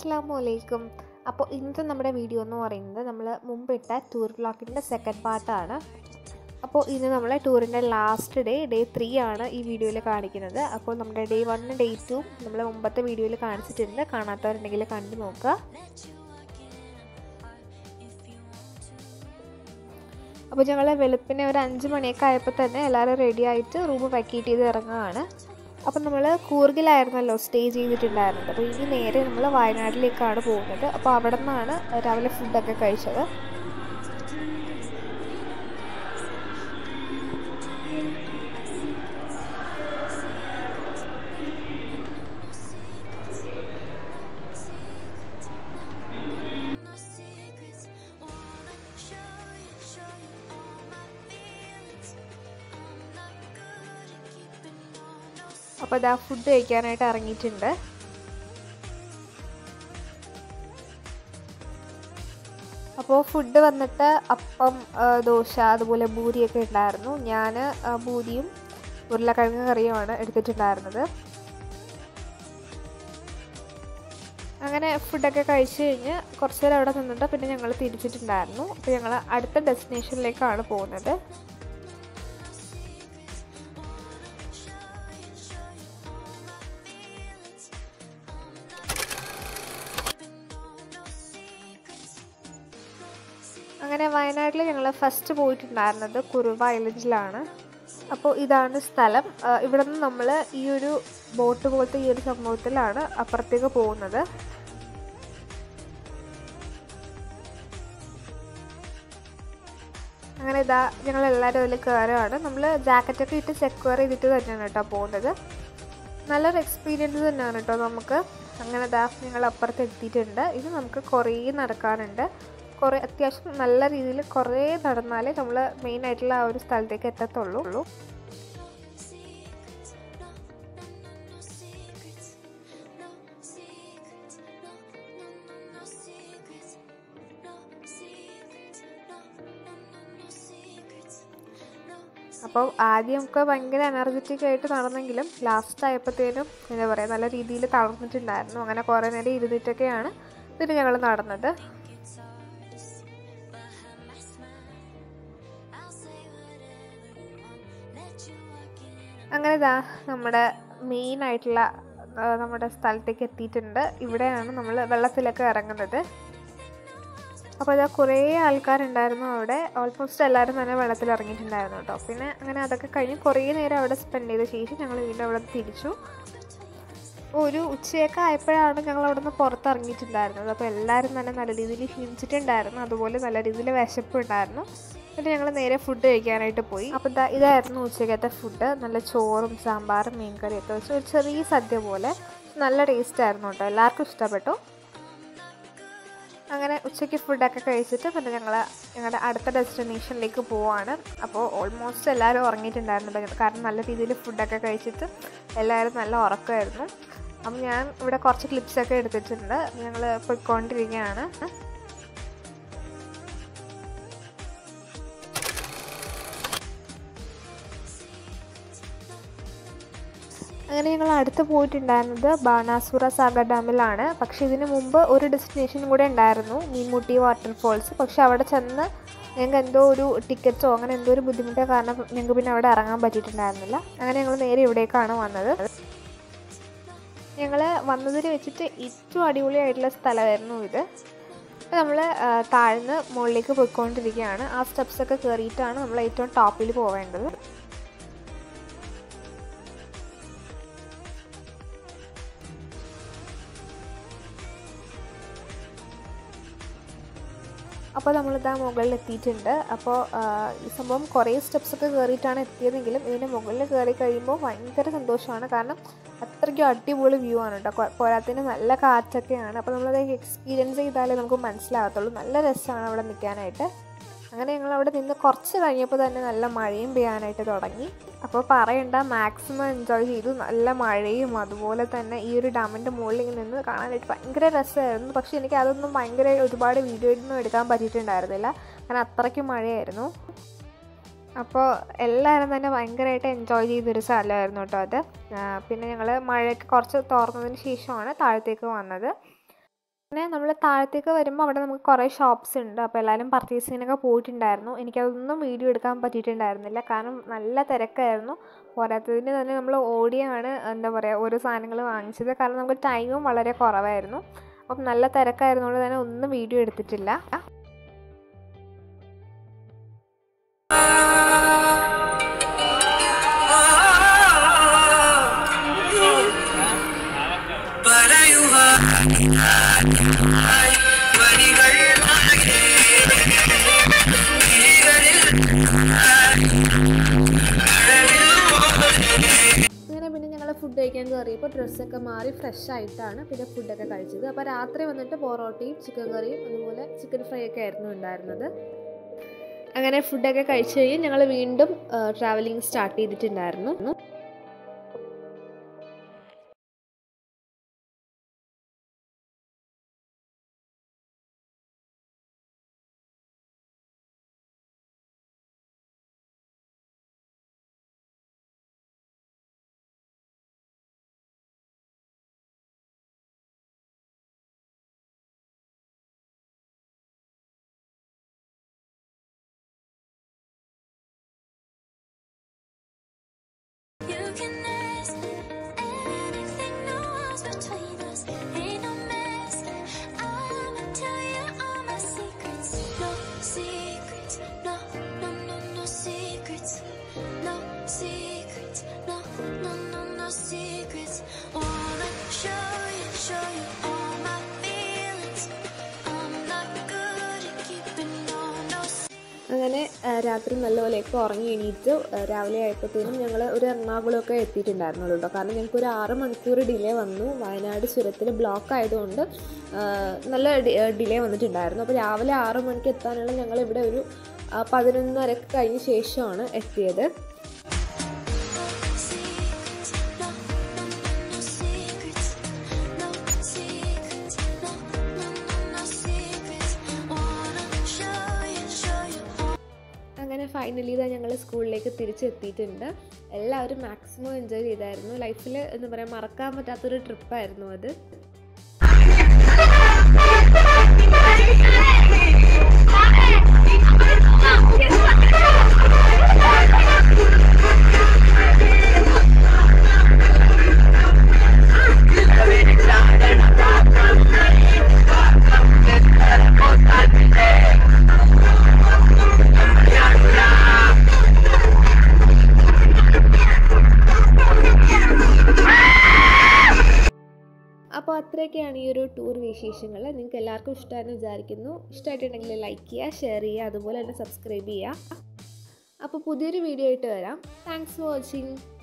അസ്സാം വലൈക്കും അപ്പോൾ ഇന്നത്തെ നമ്മുടെ വീഡിയോ എന്ന് പറയുന്നത് നമ്മൾ മുമ്പിട്ട ടൂർ ബ്ലോക്കിൻ്റെ സെക്കൻഡ് പാർട്ടാണ് അപ്പോൾ ഇന്ന് നമ്മൾ ടൂറിൻ്റെ ലാസ്റ്റ് ഡേ ഡേ ത്രീ ആണ് ഈ വീഡിയോയിൽ കാണിക്കുന്നത് അപ്പോൾ നമ്മുടെ ഡേ വണ്ണും ഡേ ടു നമ്മൾ മുമ്പത്തെ വീഡിയോയിൽ കാണിച്ചിട്ടുണ്ട് കാണാത്തവരുണ്ടെങ്കിൽ കണ്ടു നോക്കുക അപ്പോൾ ഞങ്ങൾ വെളുപ്പിനെ ഒരു അഞ്ച് മണിയൊക്കെ ആയപ്പോൾ തന്നെ എല്ലാവരും റെഡി ആയിട്ട് റൂം വെക്കേറ്റ് ചെയ്ത് ഇറങ്ങുകയാണ് അപ്പം നമ്മൾ കൂർഗിലായിരുന്നല്ലോ സ്റ്റേ ചെയ്തിട്ടുണ്ടായിരുന്നത് അപ്പോൾ ഇനി നേരെ നമ്മൾ വയനാട്ടിലേക്കാണ് പോകുന്നത് അപ്പോൾ അവിടെ നിന്നാണ് രാവിലെ ഫുഡൊക്കെ കഴിച്ചത് അപ്പോൾ ഇതാ ഫുഡ് കഴിക്കാനായിട്ട് ഇറങ്ങിയിട്ടുണ്ട് അപ്പോൾ ഫുഡ് വന്നിട്ട് അപ്പം ദോശ അതുപോലെ പൂരിയൊക്കെ ഉണ്ടായിരുന്നു ഞാൻ പൂരിയും ഉരുളക്കിഴങ്ങ് കറിയുമാണ് എടുത്തിട്ടുണ്ടായിരുന്നത് അങ്ങനെ ഫുഡൊക്കെ കഴിച്ച് കഴിഞ്ഞ് കുറച്ച് നേരം അവിടെ നിന്നിട്ട് പിന്നെ ഞങ്ങൾ തിരിച്ചിട്ടുണ്ടായിരുന്നു അപ്പോൾ ഞങ്ങൾ അടുത്ത ഡെസ്റ്റിനേഷനിലേക്കാണ് പോകുന്നത് അങ്ങനെ വയനാട്ടിൽ ഞങ്ങൾ ഫസ്റ്റ് പോയിട്ടുണ്ടായിരുന്നത് കുറുവ ഐലൻഡിലാണ് അപ്പോൾ ഇതാണ് സ്ഥലം ഇവിടെ നിന്ന് നമ്മൾ ഈ ഒരു ബോട്ട് പോലത്തെ ഈ ഒരു സംഭവത്തിലാണ് അപ്പുറത്തേക്ക് പോകുന്നത് അങ്ങനെ ഇതാ ഞങ്ങൾ എല്ലാവരും അതിൽ കയറുകയാണ് നമ്മൾ ജാക്കറ്റൊക്കെ ഇട്ട് സെക്യൂർ ചെയ്തിട്ട് തന്നെയാണ് കേട്ടോ പോകുന്നത് നല്ലൊരു എക്സ്പീരിയൻസ് തന്നെയാണ് കേട്ടോ നമുക്ക് അങ്ങനെ ഇതാ ഞങ്ങൾ അപ്പുറത്ത് എത്തിയിട്ടുണ്ട് ഇത് നമുക്ക് കുറേ നടക്കാനുണ്ട് കുറേ അത്യാവശ്യം നല്ല രീതിയിൽ കുറേ നടന്നാലേ നമ്മൾ മെയിൻ ആയിട്ടുള്ള ആ ഒരു സ്ഥലത്തേക്ക് എത്തത്തുള്ളൂ അപ്പോൾ ആദ്യമൊക്കെ ഭയങ്കര എനർജറ്റിക് ആയിട്ട് നടന്നെങ്കിലും ലാസ്റ്റ് ആയപ്പോഴത്തേനും എന്താ പറയുക നല്ല രീതിയിൽ തളർന്നിട്ടുണ്ടായിരുന്നു അങ്ങനെ കുറേ നേരം ഇരുന്നിട്ടൊക്കെയാണ് പിന്നെ ഞങ്ങൾ നടന്നത് അങ്ങനെ ഇതാ നമ്മുടെ മെയിൻ ആയിട്ടുള്ള നമ്മുടെ സ്ഥലത്തേക്ക് എത്തിയിട്ടുണ്ട് ഇവിടെയാണ് നമ്മൾ വെള്ളത്തിലൊക്കെ ഇറങ്ങുന്നത് അപ്പോൾ ഇതാ കുറേ ആൾക്കാരുണ്ടായിരുന്നു അവിടെ ഓൾമോസ്റ്റ് എല്ലാവരും തന്നെ വെള്ളത്തിൽ ഇറങ്ങിയിട്ടുണ്ടായിരുന്നു കേട്ടോ പിന്നെ അങ്ങനെ അതൊക്കെ കഴിഞ്ഞ് കുറേ നേരം അവിടെ സ്പെൻഡ് ചെയ്ത ശേഷം ഞങ്ങൾ വീണ്ടും അവിടെ തിരിച്ചു ഒരു ഉച്ചയൊക്കെ ആയപ്പോഴാണ് ഞങ്ങൾ അവിടെ നിന്ന് പുറത്തിറങ്ങിയിട്ടുണ്ടായിരുന്നത് അപ്പോൾ എല്ലാവരും തന്നെ നല്ല രീതിയിൽ ക്ഷീണിച്ചിട്ടുണ്ടായിരുന്നു അതുപോലെ നല്ല രീതിയിൽ വിശപ്പുണ്ടായിരുന്നു എന്നിട്ട് ഞങ്ങൾ നേരെ ഫുഡ് കഴിക്കാനായിട്ട് പോയി അപ്പോൾ ഇതാ ഇതായിരുന്നു ഉച്ചക്കത്തെ ഫുഡ് നല്ല ചോറും സാമ്പാറും മീൻകറിയൊക്കെ വെച്ച് ഒരു ചെറിയ സദ്യ പോലെ നല്ല ടേസ്റ്റ് ആയിരുന്നു കേട്ടോ എല്ലാവർക്കും ഇഷ്ടപ്പെട്ടു അങ്ങനെ ഉച്ചയ്ക്ക് ഫുഡൊക്കെ കഴിച്ചിട്ട് പിന്നെ ഞങ്ങൾ ഞങ്ങളുടെ അടുത്ത ഡെസ്റ്റിനേഷനിലേക്ക് പോവാണ് അപ്പോൾ ഓൾമോസ്റ്റ് എല്ലാവരും ഉറങ്ങിയിട്ടുണ്ടായിരുന്നു കാരണം നല്ല രീതിയിൽ ഫുഡൊക്കെ കഴിച്ചിട്ട് എല്ലാവരും നല്ല ഉറക്കമായിരുന്നു അപ്പം ഞാൻ ഇവിടെ കുറച്ച് ക്ലിപ്സൊക്കെ എടുത്തിട്ടുണ്ട് ഞങ്ങൾ പോയിക്കൊണ്ടിരിക്കുകയാണ് അങ്ങനെ ഞങ്ങൾ അടുത്ത് പോയിട്ടുണ്ടായിരുന്നത് ബാണാസുര സാഗർ ഡാമിലാണ് പക്ഷെ ഇതിന് മുമ്പ് ഒരു ഡെസ്റ്റിനേഷൻ കൂടെ ഉണ്ടായിരുന്നു മീൻമുട്ടി വാട്ടർഫോൾസ് പക്ഷെ അവിടെ ചെന്ന് ഞങ്ങൾക്ക് എന്തോ ഒരു ടിക്കറ്റോ അങ്ങനെ എന്തോ ഒരു ബുദ്ധിമുട്ടോ കാരണം ഞങ്ങൾക്ക് പിന്നെ അവിടെ ഇറങ്ങാൻ പറ്റിയിട്ടുണ്ടായിരുന്നില്ല അങ്ങനെ ഞങ്ങൾ നേരെ ഇവിടേക്കാണ് വന്നത് ഞങ്ങൾ വന്നതിൽ വെച്ചിട്ട് ഏറ്റവും അടിപൊളിയായിട്ടുള്ള സ്ഥലമായിരുന്നു ഇത് നമ്മൾ താഴ്ന്ന് മുകളിലേക്ക് പോയിക്കൊണ്ടിരിക്കുകയാണ് ആ സ്റ്റെപ്സൊക്കെ കയറിയിട്ടാണ് നമ്മൾ ഏറ്റവും ടോപ്പിൽ പോവേണ്ടത് അപ്പോൾ നമ്മളിതാ മുകളിൽ എത്തിയിട്ടുണ്ട് അപ്പോൾ ഈ സംഭവം കുറേ സ്റ്റെപ്സൊക്കെ കയറിയിട്ടാണ് എത്തിയതെങ്കിലും ഇതിൻ്റെ മുകളിൽ കയറി കഴിയുമ്പോൾ ഭയങ്കര സന്തോഷമാണ് കാരണം അത്രയ്ക്കും അടിപൊളി വ്യൂ ആണ് കേട്ടോ പോരാത്തിന് നല്ല കാറ്റൊക്കെയാണ് അപ്പോൾ നമ്മളത് എക്സ്പീരിയൻസ് ചെയ്താലേ നമുക്ക് മനസ്സിലാകത്തുള്ളൂ നല്ല രസമാണ് അവിടെ നിൽക്കാനായിട്ട് അങ്ങനെ ഞങ്ങൾ അവിടെ നിന്ന് കുറച്ച് കഴിഞ്ഞപ്പോൾ തന്നെ നല്ല മഴയും പെയ്യാനായിട്ട് തുടങ്ങി അപ്പോൾ പറയണ്ട മാക്സിമം എൻജോയ് ചെയ്തു നല്ല മഴയും അതുപോലെ തന്നെ ഈ ഒരു ഡാമിൻ്റെ മുകളിൽ ഇങ്ങനെ നിന്ന് കാണാനായിട്ട് ഭയങ്കര രസമായിരുന്നു പക്ഷേ എനിക്ക് അതൊന്നും ഭയങ്കര ഒരുപാട് വീഡിയോയൊന്നും എടുക്കാൻ പറ്റിയിട്ടുണ്ടായിരുന്നില്ല കാരണം അത്രയ്ക്കും മഴയായിരുന്നു അപ്പോൾ എല്ലാവരും തന്നെ ഭയങ്കരമായിട്ട് എൻജോയ് ചെയ്തൊരു സ്ഥലമായിരുന്നു കേട്ടോ അത് പിന്നെ ഞങ്ങൾ മഴയൊക്കെ കുറച്ച് തോർന്നതിന് ശേഷമാണ് താഴത്തേക്ക് വന്നത് പിന്നെ നമ്മൾ താഴത്തേക്ക് വരുമ്പോൾ അവിടെ നമുക്ക് കുറേ ഷോപ്സ് ഉണ്ട് അപ്പോൾ എല്ലാവരും പർച്ചേസിങ്ങിനൊക്കെ പോയിട്ടുണ്ടായിരുന്നു എനിക്കതൊന്നും വീഡിയോ എടുക്കാൻ പറ്റിയിട്ടുണ്ടായിരുന്നില്ല കാരണം നല്ല തിരക്കായിരുന്നു പോരാത്തതിന് തന്നെ നമ്മൾ ഓടിയാണ് എന്താ പറയുക ഓരോ സാധനങ്ങൾ വാങ്ങിച്ചത് കാരണം നമുക്ക് ടൈമും വളരെ കുറവായിരുന്നു അപ്പം നല്ല തിരക്കായിരുന്നുകൊണ്ട് തന്നെ ഒന്നും വീഡിയോ എടുത്തിട്ടില്ല അങ്ങനെ പിന്നെ ഞങ്ങൾ ഫുഡ് കഴിക്കാൻ കയറിയപ്പോൾ ഡ്രസ്സൊക്കെ മാറി ഫ്രഷ് ആയിട്ടാണ് പിന്നെ ഫുഡൊക്കെ കഴിച്ചത് അപ്പോൾ രാത്രി വന്നിട്ട് പൊറോട്ടയും ചിക്കൻ കറിയും അതുപോലെ ചിക്കൻ ഫ്രൈ ഒക്കെ ആയിരുന്നു ഉണ്ടായിരുന്നത് അങ്ങനെ ഫുഡൊക്കെ കഴിച്ച് കഴിഞ്ഞ് ഞങ്ങൾ വീണ്ടും ട്രാവലിംഗ് സ്റ്റാർട്ട് ചെയ്തിട്ടുണ്ടായിരുന്നു You can ask anything, no walls between us. Ain't no mess. I'ma tell you all my secrets. No secrets. No, no, no, no secrets. No secrets. No, no, no, no secrets. Wanna show you, show you all my feelings. I'm not good at keeping no, no അങ്ങനെ ആ, രാത്രി നല്ലപോലെയൊക്കെ ഉറങ്ങി എണീറ്റ് ആ, രാവിലെ ആയപ്പോഴത്തേനും ഞങ്ങൾ ഒരു എറണാകുളമൊക്കെ എത്തിയിട്ടുണ്ടായിരുന്നുള്ളൂ കേട്ടോ കാരണം ഞങ്ങൾക്ക് ഒരു ആറ് മണിക്കൂർ ഡിലേ വന്നു വയനാട് ചുരത്തിൽ ബ്ലോക്ക് ആയതുകൊണ്ട് ആ, നല്ല ഡിലേ വന്നിട്ടുണ്ടായിരുന്നു അപ്പോൾ രാവിലെ ആറ് മണിക്ക് എത്താനുള്ള ഞങ്ങൾ ഇവിടെ ഒരു ആ, പതിനൊന്നരക്ക് കഴിഞ്ഞ ശേഷമാണ് എത്തിയത് secrets. No, no, no, no secrets. No secrets. No, no, no, no secrets. Wanna show you, show you all. അങ്ങനെ ഫൈനലി ഇതാ ഞങ്ങൾ സ്കൂളിലേക്ക് തിരിച്ചെത്തിയിട്ടുണ്ട് എല്ലാവരും മാക്സിമം എൻജോയ് ചെയ്തായിരുന്നു ലൈഫിൽ എന്താ പറയുക മറക്കാൻ പറ്റാത്തൊരു ട്രിപ്പായിരുന്നു അത് അപ്പോൾ അത്രയൊക്കെയാണ് ഈ ഒരു ടൂർ വിശേഷങ്ങൾ നിങ്ങൾക്ക് എല്ലാവർക്കും ഇഷ്ടമാണെന്ന് വിചാരിക്കുന്നു ഇഷ്ടമായിട്ടുണ്ടെങ്കിൽ ലൈക്ക് ചെയ്യുക ഷെയർ ചെയ്യുക അതുപോലെ തന്നെ സബ്സ്ക്രൈബ് ചെയ്യുക അപ്പോൾ പുതിയൊരു വീഡിയോ ആയിട്ട് വരാം താങ്ക്സ് ഫോർ വാച്ചിങ്